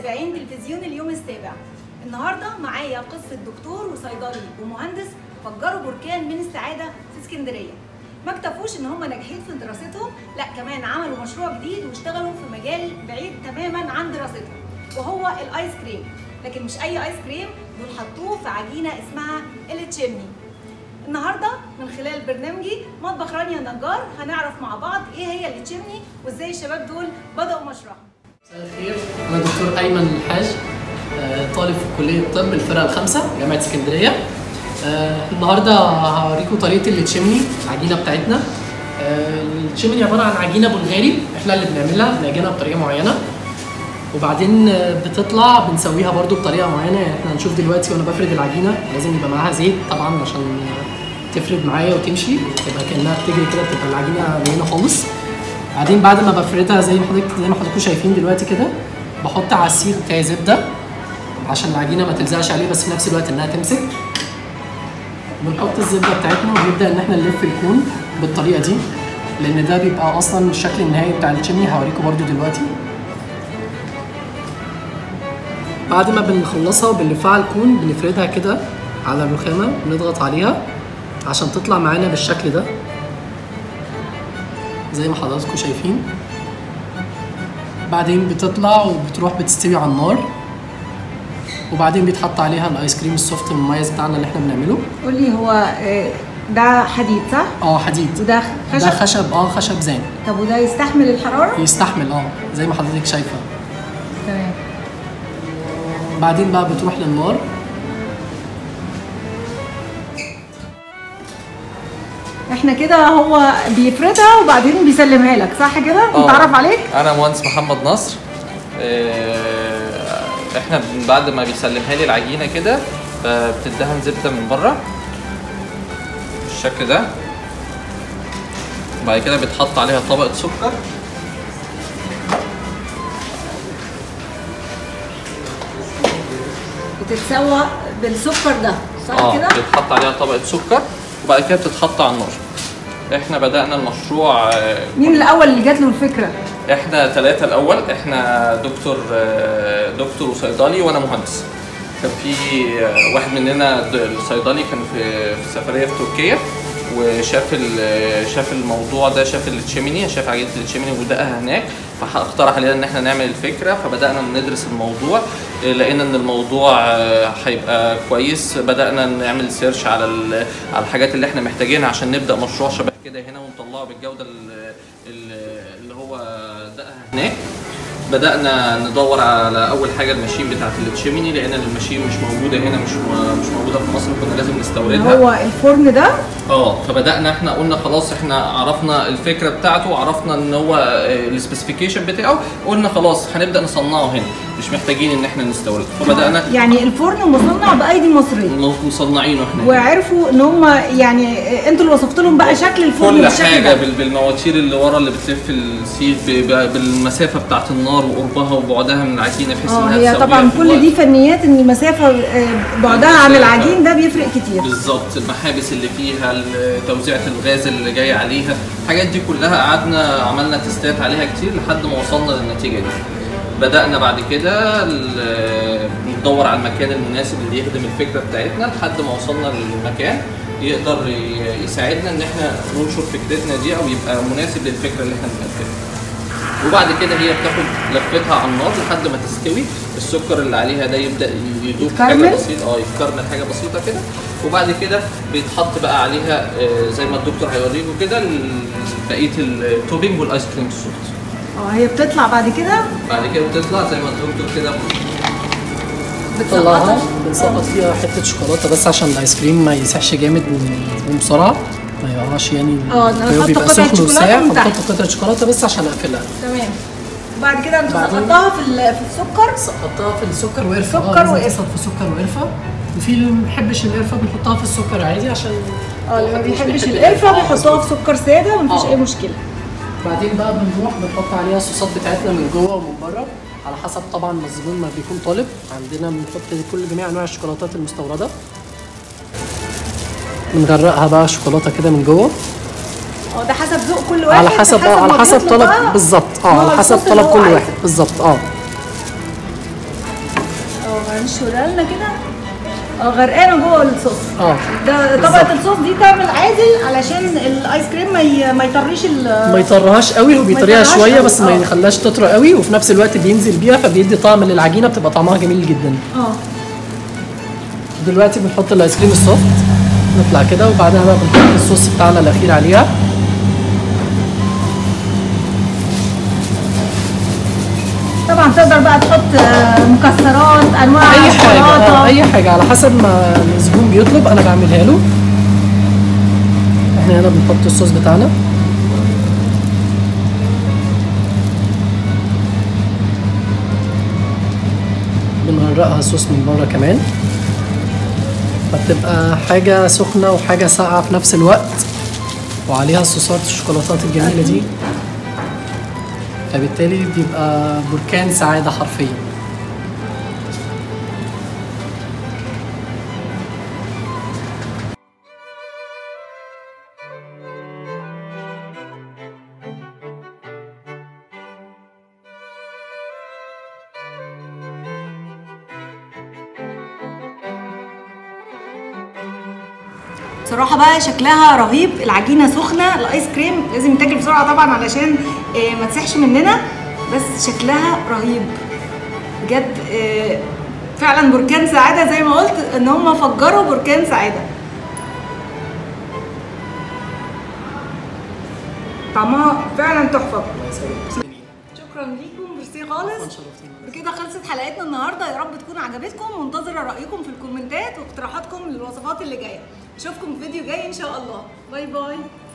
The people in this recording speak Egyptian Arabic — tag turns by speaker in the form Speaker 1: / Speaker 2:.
Speaker 1: متابعين تلفزيون اليوم السابع النهارده معايا قصه دكتور وصيدلي ومهندس فجروا بركان من السعاده في اسكندريه ما اكتفوش ان هم ناجحين في دراستهم لا كمان عملوا مشروع جديد واشتغلوا في مجال بعيد تماما عن دراستهم وهو الايس كريم لكن مش اي ايس كريم دول حطوه في عجينه اسمها التشيمني النهارده من خلال برنامجي مطبخ رانيا النجار هنعرف مع بعض ايه هي التشيمني وازاي الشباب دول بداوا مشروعهم
Speaker 2: مساء الخير انا دكتور ايمن الحاج آه، طالب في كليه الطب الفرقه الخامسه جامعه اسكندريه آه، النهارده هوريكم طريقه التشيمني العجينه بتاعتنا آه، التشيمني عباره عن عجينه بلغاري احنا اللي بنعملها بنعجنها بطريقه معينه وبعدين آه، بتطلع بنسويها برضو بطريقه معينه يعني احنا هنشوف دلوقتي وانا بفرد العجينه لازم يبقى معاها زيت طبعا عشان آه، تفرد معايا وتمشي تبقى كانها بتجري كده بتبقى العجينه لينه خالص بعدين بعد ما بفردها زي ما حضرتك زي ما حضراتكم شايفين دلوقتي كده بحط على السيخ بتاعي زبده عشان العجينه ما تلزقش عليه بس في نفس الوقت انها تمسك بنحط الزبده بتاعتنا وبنبدا ان احنا نلف الكون بالطريقه دي لان ده بيبقى اصلا الشكل النهائي بتاع التشيمني هوريكم برده دلوقتي بعد ما بنخلصها وبنلفها على الكون بنفردها كده على الرخامه ونضغط عليها عشان تطلع معانا بالشكل ده زي ما حضراتكم شايفين بعدين بتطلع وبتروح بتستوي على النار وبعدين بيتحط عليها الايس كريم السوفت المميز بتاعنا اللي احنا بنعمله
Speaker 1: قولي هو آه، ده حديد صح؟
Speaker 2: اه حديد
Speaker 1: وده
Speaker 2: ده
Speaker 1: خشب
Speaker 2: خشب اه خشب زان
Speaker 1: طب وده يستحمل الحراره؟
Speaker 2: يستحمل اه زي ما حضرتك شايفه
Speaker 1: تمام
Speaker 2: بعدين بقى بتروح للنار
Speaker 1: احنا كده هو بيفردها وبعدين بيسلمها لك صح كده؟
Speaker 3: آه.
Speaker 1: متعرف عليك؟
Speaker 3: انا مهندس محمد نصر آه، احنا بن- بعد ما بيسلمها لي العجينه كده ب- بتدهن زبده من بره بالشكل ده وبعد كده بيتحط عليها طبقه سكر
Speaker 1: بتتسوى بالسكر ده صح
Speaker 3: اه
Speaker 1: كده؟
Speaker 3: بيتحط عليها طبقه سكر وبعد كده بتتحط على النار احنا بدانا المشروع آه،
Speaker 1: مين الاول اللي جات له الفكره؟
Speaker 3: احنا ثلاثة الأول احنا دكتور آه، دكتور وصيدلي وأنا مهندس كان في آه، واحد مننا د- الصيدلي كان في في سفرية في تركيا وشاف ال- شاف الموضوع ده شاف التشيميني شاف عجينة التشيميني ودقها هناك فاقترح علينا ان احنا نعمل الفكرة فبدأنا ندرس الموضوع آه، لقينا ان الموضوع آه، هيبقى كويس بدأنا نعمل سيرش على ال- على الحاجات اللي احنا محتاجينها عشان نبدأ مشروع شبه كده هنا ونطلعه بالجودة ال- ال- اللي هو دقها هناك بدأنا ندور على أول حاجة الماشين بتاعت التشيميني لأن الماشين مش موجودة هنا مش م- مش موجودة في مصر كنا لازم نستوردها
Speaker 1: هو الفرن ده
Speaker 3: اه فبدانا احنا قلنا خلاص احنا عرفنا الفكره بتاعته وعرفنا ان هو السبيسيفيكيشن بتاعه قلنا خلاص هنبدا نصنعه هنا مش محتاجين ان احنا نستورده فبدانا
Speaker 1: يعني الفرن مصنع بايدي مصريه
Speaker 3: مصنعينه احنا هنا.
Speaker 1: وعرفوا ان هم يعني انتوا اللي وصفتوا لهم بقى شكل الفرن
Speaker 3: كل
Speaker 1: بالشكل
Speaker 3: حاجه
Speaker 1: ده
Speaker 3: بال- بالمواتير اللي ورا اللي بتلف السيخ ب- ب- بالمسافه بتاعت النار وقربها وبعدها من العجينه بحيث
Speaker 1: اه
Speaker 3: انها
Speaker 1: هي
Speaker 3: تسويها
Speaker 1: طبعا
Speaker 3: في
Speaker 1: كل
Speaker 3: الوقت.
Speaker 1: دي فنيات ان المسافه آه، بعدها عن
Speaker 3: المسافة.
Speaker 1: العجين ده بيفرق كتير
Speaker 3: بالظبط المحابس اللي فيها ال- توزيعة الغاز اللي جاي عليها الحاجات دي كلها قعدنا عملنا تستات عليها كتير لحد ما وصلنا للنتيجة دي بدأنا بعد كده ال- ندور على المكان المناسب اللي يخدم الفكرة بتاعتنا لحد ما وصلنا للمكان يقدر ي- يساعدنا ان احنا ننشر فكرتنا دي او يبقى مناسب للفكرة اللي احنا بنقدمها وبعد كده هي بتاخد لفتها على النار لحد ما تستوي السكر اللي عليها ده يبدا يدوب حاجه
Speaker 1: يتكرمل؟
Speaker 3: بسيطه اه يتكرمل حاجه بسيطه كده وبعد كده بيتحط بقى عليها آه، زي ما الدكتور هيوريكم كده ال- بقيه التوبينج والايس كريم السوفت
Speaker 1: اه هي بتطلع بعد كده
Speaker 3: بعد كده بتطلع زي ما الدكتور كده
Speaker 2: نطلعها
Speaker 1: بتسقطها
Speaker 2: بنسقط فيها حته شوكولاته بس عشان الايس كريم ما يسيحش جامد و- وبسرعه ما يقعش يعني
Speaker 1: اه، إن أنا
Speaker 2: هو
Speaker 1: أحط
Speaker 2: بيبقى
Speaker 1: قطعة
Speaker 2: سخن
Speaker 1: شوكولاتة
Speaker 2: وساقع
Speaker 1: من تحت.
Speaker 2: فبحط قطعه شوكولاته بس عشان اقفلها
Speaker 1: تمام بعد كده انتوا
Speaker 2: بعدين-
Speaker 1: سقطتها في ال- في السكر
Speaker 2: سقطتها في السكر وقرفه
Speaker 1: سكر
Speaker 2: اه لازم
Speaker 1: وقرفة.
Speaker 2: تسقط في سكر وقرفه وفي اللي ما بيحبش القرفه بنحطها في السكر عادي عشان
Speaker 1: اه اللي ما
Speaker 2: مش
Speaker 1: بيحبش
Speaker 2: بيحب
Speaker 1: القرفه
Speaker 2: آه،
Speaker 1: بيحطوها في سكر ساده ومفيش
Speaker 2: اه.
Speaker 1: اي مشكله
Speaker 2: بعدين بقى بنروح بنحط عليها الصوصات بتاعتنا من جوه ومن بره على حسب طبعا ما الزبون ما بيكون طالب عندنا بنحط كل جميع انواع الشوكولاتات المستورده بنغرقها بقى شوكولاته كده من جوه
Speaker 1: اه ده حسب ذوق كل واحد
Speaker 2: على حسب اه على
Speaker 1: ما
Speaker 2: حسب
Speaker 1: بيطلب
Speaker 2: طلب
Speaker 1: بقى
Speaker 2: بالظبط اه
Speaker 1: نوع
Speaker 2: على حسب
Speaker 1: الصوص اللي
Speaker 2: طلب
Speaker 1: هو
Speaker 2: كل
Speaker 1: عايزه.
Speaker 2: واحد بالظبط اه
Speaker 1: هنشورها لنا كده اه غرقانه جوه الصوص
Speaker 2: اه
Speaker 1: ده طبقه الصوص دي تعمل عازل علشان الايس كريم ما ي- ما يطريش ال
Speaker 2: ما يطرهاش قوي وبيطريها
Speaker 1: يطرهاش
Speaker 2: شويه
Speaker 1: قوي،
Speaker 2: بس ما
Speaker 1: اه.
Speaker 2: يخليهاش تطرى قوي وفي نفس الوقت بينزل بيها فبيدي طعم للعجينه بتبقى طعمها جميل جدا
Speaker 1: اه
Speaker 2: دلوقتي بنحط الايس كريم السوفت نطلع كده وبعدها بقى بنحط الصوص بتاعنا الاخير عليها
Speaker 1: طبعا تقدر بقى تحط آه، مكسرات انواع
Speaker 2: اي حاجه
Speaker 1: شوكولاتة.
Speaker 2: اه اي حاجه على حسب ما الزبون بيطلب انا بعملها له احنا هنا بنحط الصوص بتاعنا بنغرقها صوص من بره كمان فبتبقى حاجة سخنة وحاجة ساقعة في نفس الوقت وعليها الصوصات الشوكولاتات الجميلة دي فبالتالي بيبقى بركان سعادة حرفيا
Speaker 1: بصراحة بقى شكلها رهيب العجينة سخنة الايس كريم لازم يتاكل بسرعة طبعا علشان آه، ما تسحش مننا بس شكلها رهيب بجد آه، فعلا بركان سعادة زي ما قلت ان هم فجروا بركان سعادة طعمها فعلا تحفة شكرا ليكم ميرسي خالص بكده خلصت حلقتنا النهارده يا رب تكون عجبتكم منتظره رايكم في الكومنتات واقتراحاتكم للوصفات اللي جايه اشوفكم في فيديو جاي ان شاء الله باي باي